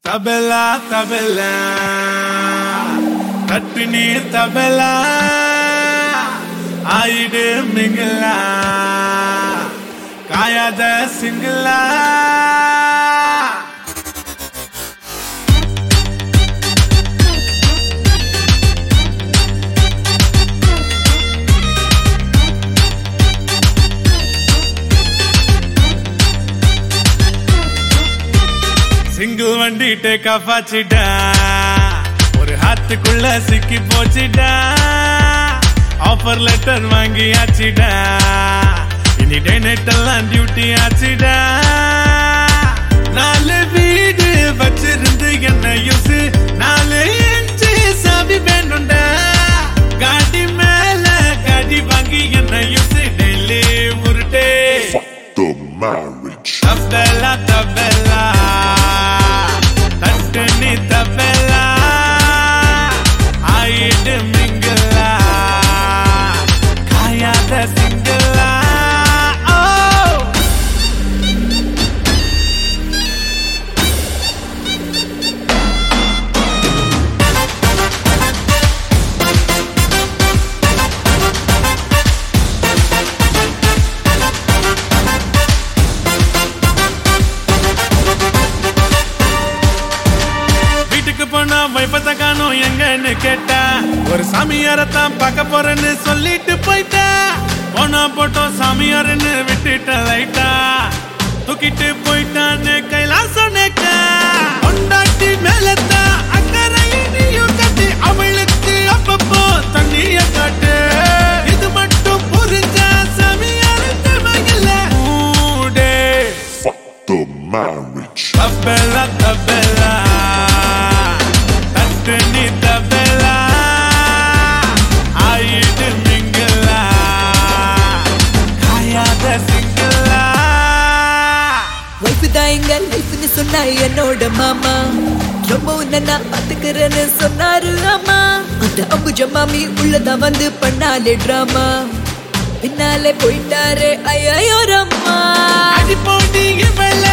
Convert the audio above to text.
தபலா தபலா தட்டு நீ தபலா ஆயிடு மிங்களா காயாத சிங்களா சிங்கிள் வண்டி டேக் ஆஃப் ஆச்சுடா ஒரு ஹாத்துக்குள்ள சிக்கி போச்சுடா ஆஃபர் லெட்டர் வாங்கி ஆச்சுடா இனி டே நைட் எல்லாம் டியூட்டி ஆச்சுடா நாலு வீடு வச்சிருந்து என்ன யூஸ் நாலு இன்ச்சு சாவி வேணும்டா காடி மேல காடி வாங்கி என்ன யூஸ் டெய்லி உருட்டே the marriage. Tabella, tabella, தட்டணி tabella, ஆயிடு மிங்கலா, காயாத சிங்களா. Oh! வீட்டுக்கு போனா வைப்பத்த காணும் எங்கன்னு கேட்டா ஒரு சாமியாரத்தான் பார்க்க போறேன்னு சொல்லிட்டு போயிட்டா போனா போட்டோம் சாமியாருன்னு விட்டுட்ட லைட்டா தூக்கிட்டு போயிட்டான்னு கைலாசம் நேக்கா கொண்டாட்டி மேலத்தான் அக்கறையும் கட்டி அவளுக்கு அப்பப்போ தண்ணிய காட்டு இது மட்டும் புரிஞ்சா சாமியாரு தேவையில்ல மூடே Fuck the marriage. Tabella, tabella, தட்டணி tabella, ஆயிடு மிங்கலா, காயாத சிங்களா. வைஃப் தான் எங்க லைஃப்னு சொன்னா என்னோட மாமா ரொம்ப உன்னை நான் பாத்துக்கிறேன்னு சொன்னாரு ஆமா அந்த அம்புஜ மாமி உள்ளதான் வந்து பண்ணாலே டிராமா பின்னாலே போயிட்டாரு ஐயோ ரம்மா அடி போடி இவள